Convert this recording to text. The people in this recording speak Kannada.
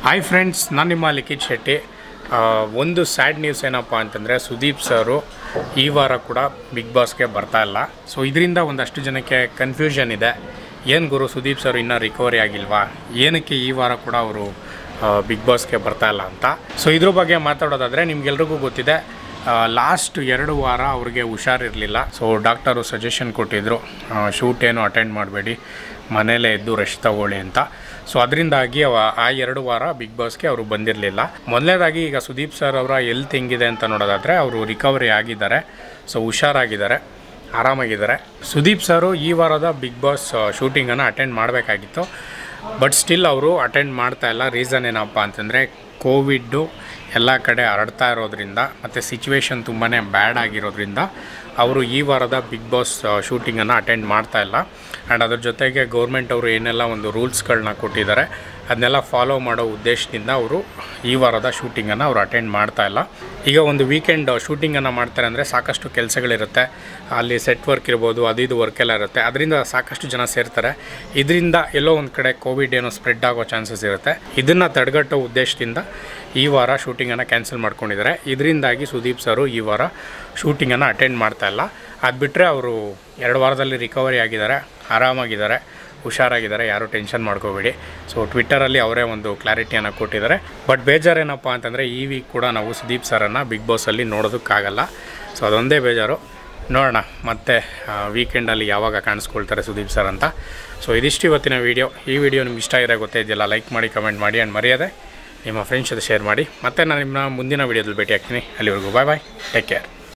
ಹಾಯ್ ಫ್ರೆಂಡ್ಸ್ ನಾನು ನಿಮ್ಮ ಲಿಖಿತ್ ಶೆಟ್ಟಿ ಆ, ಒಂದು ಸ್ಯಾಡ್ ನ್ಯೂಸ್ ಏನಪ್ಪ ಅಂತಂದರೆ ಸುದೀಪ್ ಸರು ಈ ವಾರ ಕೂಡ ಬಿಗ್ ಬಾಸ್ಗೆ ಬರ್ತಾ ಇಲ್ಲ ಸೊ ಇದರಿಂದ ಒಂದಷ್ಟು ಜನಕ್ಕೆ ಕನ್ಫ್ಯೂಷನ್ ಇದೆ ಏನು ಗುರು ಸುದೀಪ್ ಸರ್ ಇನ್ನೂ ರಿಕವರಿ ಆಗಿಲ್ವಾ ಏನಕ್ಕೆ ಈ ವಾರ ಕೂಡ ಅವರು ಬಿಗ್ ಬಾಸ್ಗೆ ಬರ್ತಾ ಇಲ್ಲ ಅಂತ ಸೊ ಇದ್ರ ಬಗ್ಗೆ ಮಾತಾಡೋದಾದರೆ ನಿಮ್ಗೆಲ್ರಿಗೂ ಗೊತ್ತಿದೆ ಲಾಸ್ಟ್ ಎರಡು ವಾರ ಅವ್ರಿಗೆ ಹುಷಾರಿರಲಿಲ್ಲ ಸೊ ಡಾಕ್ಟರು ಸಜೆಷನ್ ಕೊಟ್ಟಿದ್ದರು ಶೂಟ್ ಏನು ಅಟೆಂಡ್ ಮಾಡಬೇಡಿ ಮನೇಲೇ ಎದ್ದು ರೆಸ್ಟ್ ತಗೊಳ್ಳಿ ಅಂತ ಸೊ ಅದರಿಂದಾಗಿ ಅವ ಆ ಎರಡು ವಾರ ಬಿಗ್ ಬಾಸ್ಗೆ ಅವರು ಬಂದಿರಲಿಲ್ಲ ಮೊದಲನೇದಾಗಿ ಈಗ ಸುದೀಪ್ ಸರ್ ಅವರ ಎಲ್ತ್ ಹೆಂಗಿದೆ ಅಂತ ನೋಡೋದಾದರೆ ಅವರು ರಿಕವರಿ ಆಗಿದ್ದಾರೆ ಸೊ ಹುಷಾರಾಗಿದ್ದಾರೆ ಆರಾಮಾಗಿದ್ದಾರೆ ಸುದೀಪ್ ಸರು ಈ ವಾರದ ಬಿಗ್ ಬಾಸ್ ಶೂಟಿಂಗನ್ನು ಅಟೆಂಡ್ ಮಾಡಬೇಕಾಗಿತ್ತು ಬಟ್ ಸ್ಟಿಲ್ ಅವರು ಅಟೆಂಡ್ ಮಾಡ್ತಾ ಇಲ್ಲ ರೀಸನ್ ಏನಪ್ಪ ಅಂತಂದರೆ ಕೋವಿಡ್ಡು ಎಲ್ಲ ಕಡೆ ಹರಡ್ತಾ ಇರೋದ್ರಿಂದ ಮತ್ತು ಸಿಚುವೇಶನ್ ತುಂಬಾ ಬ್ಯಾಡ್ ಆಗಿರೋದ್ರಿಂದ ಅವರು ಈ ವಾರದ ಬಿಗ್ ಬಾಸ್ ಶೂಟಿಂಗನ್ನು ಅಟೆಂಡ್ ಮಾಡ್ತಾ ಇಲ್ಲ ಆ್ಯಂಡ್ ಅದ್ರ ಜೊತೆಗೆ ಗೌರ್ಮೆಂಟ್ ಅವರು ಏನೆಲ್ಲ ಒಂದು ರೂಲ್ಸ್ಗಳನ್ನ ಕೊಟ್ಟಿದ್ದಾರೆ ಅದನ್ನೆಲ್ಲ ಫಾಲೋ ಮಾಡೋ ಉದ್ದೇಶದಿಂದ ಅವರು ಈ ವಾರದ ಶೂಟಿಂಗನ್ನು ಅವರು ಅಟೆಂಡ್ ಮಾಡ್ತಾ ಇಲ್ಲ ಈಗ ಒಂದು ವೀಕೆಂಡ್ ಶೂಟಿಂಗನ್ನು ಮಾಡ್ತಾರೆ ಅಂದರೆ ಸಾಕಷ್ಟು ಕೆಲಸಗಳಿರುತ್ತೆ ಅಲ್ಲಿ ಸೆಟ್ ವರ್ಕ್ ಇರ್ಬೋದು ಅದು ಇದು ವರ್ಕ್ ಎಲ್ಲ ಇರುತ್ತೆ ಅದರಿಂದ ಸಾಕಷ್ಟು ಜನ ಸೇರ್ತಾರೆ ಇದರಿಂದ ಎಲ್ಲೋ ಒಂದು ಕಡೆ ಕೋವಿಡ್ ಏನೋ ಸ್ಪ್ರೆಡ್ ಆಗೋ ಚಾನ್ಸಸ್ ಇರುತ್ತೆ ಇದನ್ನು ತಡೆಗಟ್ಟೋ ಉದ್ದೇಶದಿಂದ ಈ ವಾರ ಶೂಟಿಂಗನ್ನು ಕ್ಯಾನ್ಸಲ್ ಮಾಡ್ಕೊಂಡಿದ್ದಾರೆ ಇದರಿಂದಾಗಿ ಸುದೀಪ್ ಸರು ಈ ವಾರ ಶೂಟಿಂಗನ್ನು ಅಟೆಂಡ್ ಮಾಡ್ತಾ ಇಲ್ಲ ಅದು ಬಿಟ್ಟರೆ ಅವರು ಎರಡು ವಾರದಲ್ಲಿ ರಿಕವರಿ ಆಗಿದ್ದಾರೆ ಆರಾಮಾಗಿದ್ದಾರೆ ಹುಷಾರಾಗಿದ್ದಾರೆ ಯಾರೂ ಟೆನ್ಷನ್ ಮಾಡ್ಕೋಬೇಡಿ ಸೊ ಟ್ವಿಟ್ಟರಲ್ಲಿ ಅವರೇ ಒಂದು ಕ್ಲಾರಿಟಿಯನ್ನು ಕೊಟ್ಟಿದ್ದಾರೆ ಬಟ್ ಬೇಜಾರೇನಪ್ಪ ಅಂತಂದರೆ ಈ ವೀಕ್ ಕೂಡ ನಾವು ಸುದೀಪ್ ಸರನ್ನು ಬಿಗ್ ಬಾಸಲ್ಲಿ ನೋಡೋದಕ್ಕಾಗಲ್ಲ ಸೊ ಅದೊಂದೇ ಬೇಜಾರು ನೋಡೋಣ ಮತ್ತೆ ವೀಕೆಂಡಲ್ಲಿ ಯಾವಾಗ ಕಾಣಿಸ್ಕೊಳ್ತಾರೆ ಸುದೀಪ್ ಸರ್ ಅಂತ ಸೊ ಇದಿಷ್ಟು ಇವತ್ತಿನ ವೀಡಿಯೋ ಈ ವಿಡಿಯೋ ನಿಮ್ಗೆ ಇಷ್ಟ ಇರೋ ಗೊತ್ತೇ ಇದೆಯಲ್ಲ ಲೈಕ್ ಮಾಡಿ ಕಮೆಂಟ್ ಮಾಡಿ ಆ್ಯಂಡ್ ಮರೆಯದೆ ನಿಮ್ಮ ಫ್ರೆಂಡ್ಸ್ ಜೊತೆ ಶೇರ್ ಮಾಡಿ ಮತ್ತೆ ನಾನು ನಿಮ್ಮ ಮುಂದಿನ ವೀಡಿಯೋದಲ್ಲಿ ಭೇಟಿ ಆಗ್ತೀನಿ ಅಲ್ಲಿವರೆಗೂ ಬಾಯ್ ಬಾಯ್ ಟೇಕ್ ಕೇರ್